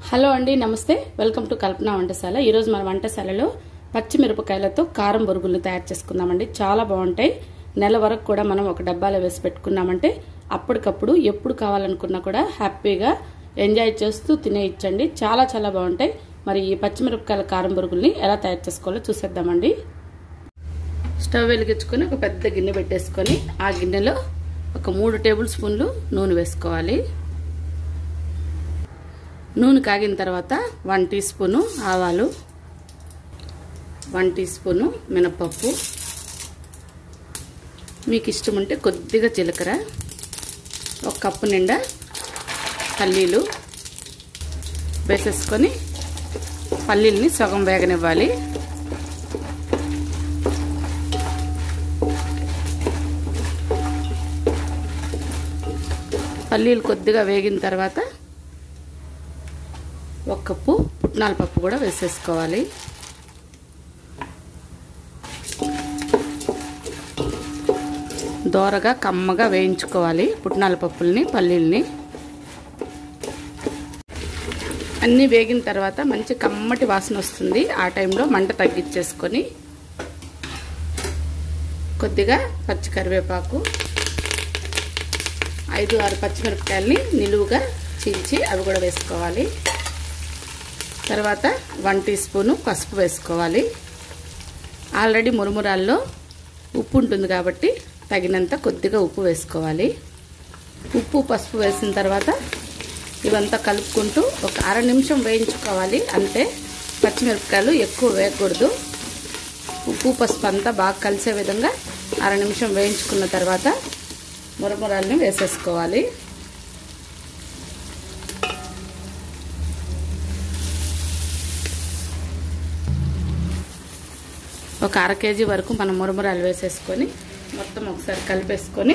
hello అండి నమస్తే welcome to కల్పన వంటశాల ఈరోజు మన వంటశాలలో పచ్చిమిరపకాయలతో కారం బొరుగులు తయారు చేసుకుందామండి చాలా బాగుంటాయి నెల వరకు కూడా మనం ఒక డబ్బాలో వేసి పెట్టుకున్నామంటే అప్పటికప్పుడు ఎప్పుడు కావాలనుకున్నా కూడా హ్యాపీగా ఎంజాయ్ చేస్తూ తినేయచ్చండి చాలా చాలా బాగుంటాయి మరి ఈ పచ్చిమిరపకాయల కారం బొరుగుల్ని ఎలా తయారు చేసుకోవాలో చూసేద్దామండి స్టవ్ వెలిగించుకొని ఒక పెద్ద గిన్నె పెట్టేసుకొని ఆ గిన్నెలో ఒక మూడు టేబుల్ స్పూన్లు నూనె వేసుకోవాలి నూనె కాగిన తర్వాత వన్ టీ స్పూను ఆవాలు వన్ టీ స్పూను మినపప్పు మీకు ఇష్టం ఉంటే కొద్దిగా జీలకర్ర ఒక కప్పు నిండా పల్లీలు వేసేసుకొని పల్లీల్ని సగం వేగనివ్వాలి పల్లీలు కొద్దిగా వేగిన తర్వాత ఒక కప్పు పుట్నాల పప్పు కూడా వేసేసుకోవాలి దోరగా కమ్మగా వేయించుకోవాలి పుట్నాల పప్పుల్ని పల్లీల్ని అన్నీ వేగిన తర్వాత మంచి కమ్మటి వాసన వస్తుంది ఆ టైంలో మంట తగ్గించేసుకొని కొద్దిగా పచ్చి కరివేపాకు ఐదు ఆరు పచ్చిమిరపకాయలని నిలువుగా చీల్చి అవి కూడా వేసుకోవాలి తర్వాత వన్ టీ స్పూను పసుపు వేసుకోవాలి ఆల్రెడీ మురుమురాల్లో ఉప్పు ఉంటుంది కాబట్టి తగినంత కొద్దిగా ఉప్పు వేసుకోవాలి ఉప్పు పసుపు వేసిన తర్వాత ఇవంతా కలుపుకుంటూ ఒక అర నిమిషం వేయించుకోవాలి అంతే పచ్చిమిరపకాయలు ఎక్కువ వేయకూడదు ఉప్పు పసుపు అంతా బాగా కలిసే విధంగా అర నిమిషం వేయించుకున్న తర్వాత మురమురాల్ని వేసేసుకోవాలి ఒక అర కేజీ వరకు మనం మురమురాలు వేసేసుకొని మొత్తం ఒకసారి కలిపేసుకొని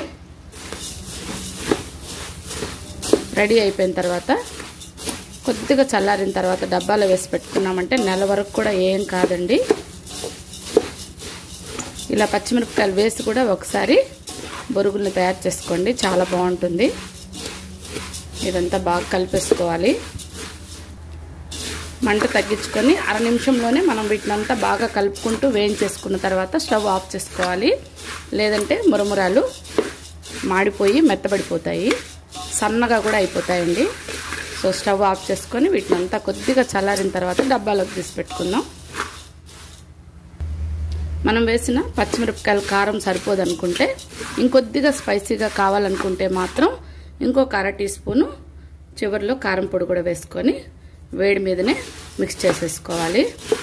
రెడీ అయిపోయిన తర్వాత కొద్దిగా చల్లారిన తర్వాత డబ్బాలో వేసి పెట్టుకున్నామంటే నెల వరకు కూడా ఏం కాదండి ఇలా పచ్చిమిరపకాయలు వేసి కూడా ఒకసారి బొరుగుల్ని తయారు చేసుకోండి చాలా బాగుంటుంది ఇదంతా బాగా కలిపేసుకోవాలి మంట తగ్గించుకొని అర నిమిషంలోనే మనం వీటినంతా బాగా కలుపుకుంటూ వేయించేసుకున్న తర్వాత స్టవ్ ఆఫ్ చేసుకోవాలి లేదంటే మురమురాలు మాడిపోయి మెత్తబడిపోతాయి సన్నగా కూడా అయిపోతాయండి సో స్టవ్ ఆఫ్ చేసుకొని వీటినంతా కొద్దిగా చల్లారిన తర్వాత డబ్బాలోకి తీసి పెట్టుకుందాం మనం వేసిన పచ్చిమిరపకాయల కారం సరిపోదనుకుంటే ఇంకొద్దిగా స్పైసీగా కావాలనుకుంటే మాత్రం ఇంకొక అర టీ స్పూను చివరిలో కారం పొడి కూడా వేసుకొని వేడి మీదనే మిక్స్ చేసేసుకోవాలి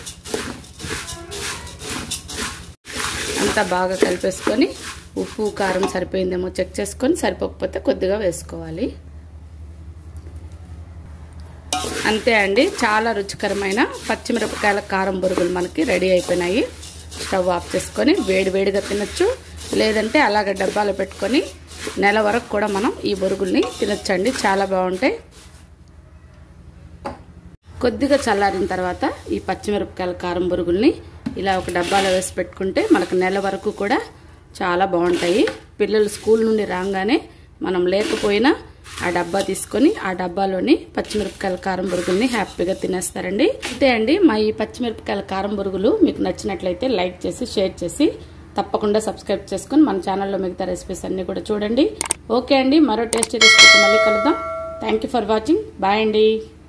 అంతా బాగా కలిపేసుకొని ఉప్పు కారం సరిపోయిందేమో చెక్ చేసుకొని సరిపోకపోతే కొద్దిగా వేసుకోవాలి అంతే అండి చాలా రుచికరమైన పచ్చిమిరపకాయల కారం బొరుగులు మనకి రెడీ అయిపోయినాయి స్టవ్ ఆఫ్ చేసుకొని వేడి వేడిగా తినచ్చు లేదంటే అలాగ డబ్బాలో పెట్టుకొని నెల వరకు కూడా మనం ఈ బొరుగుల్ని తినచ్చండి చాలా బాగుంటాయి కొద్దిగా చల్లారిన తర్వాత ఈ పచ్చిమిరపకాయల కారం బొరుగుల్ని ఇలా ఒక డబ్బాలో వేసి పెట్టుకుంటే మనకు నెల వరకు కూడా చాలా బాగుంటాయి పిల్లలు స్కూల్ నుండి రాగానే మనం లేకపోయినా ఆ డబ్బా తీసుకొని ఆ డబ్బాలోని పచ్చిమిరపకాయల కారం బురుగుల్ని హ్యాపీగా తినేస్తారండి అంతే అండి మా ఈ పచ్చిమిరపకాయల కారం బురుగులు మీకు నచ్చినట్లయితే లైక్ చేసి షేర్ చేసి తప్పకుండా సబ్స్క్రైబ్ చేసుకొని మన ఛానల్లో మిగతా రెసిపీస్ అన్నీ కూడా చూడండి ఓకే అండి మరో టేస్టీ రెసిపీతో మళ్ళీ కలుద్దాం థ్యాంక్ ఫర్ వాచింగ్ బాయ్ అండి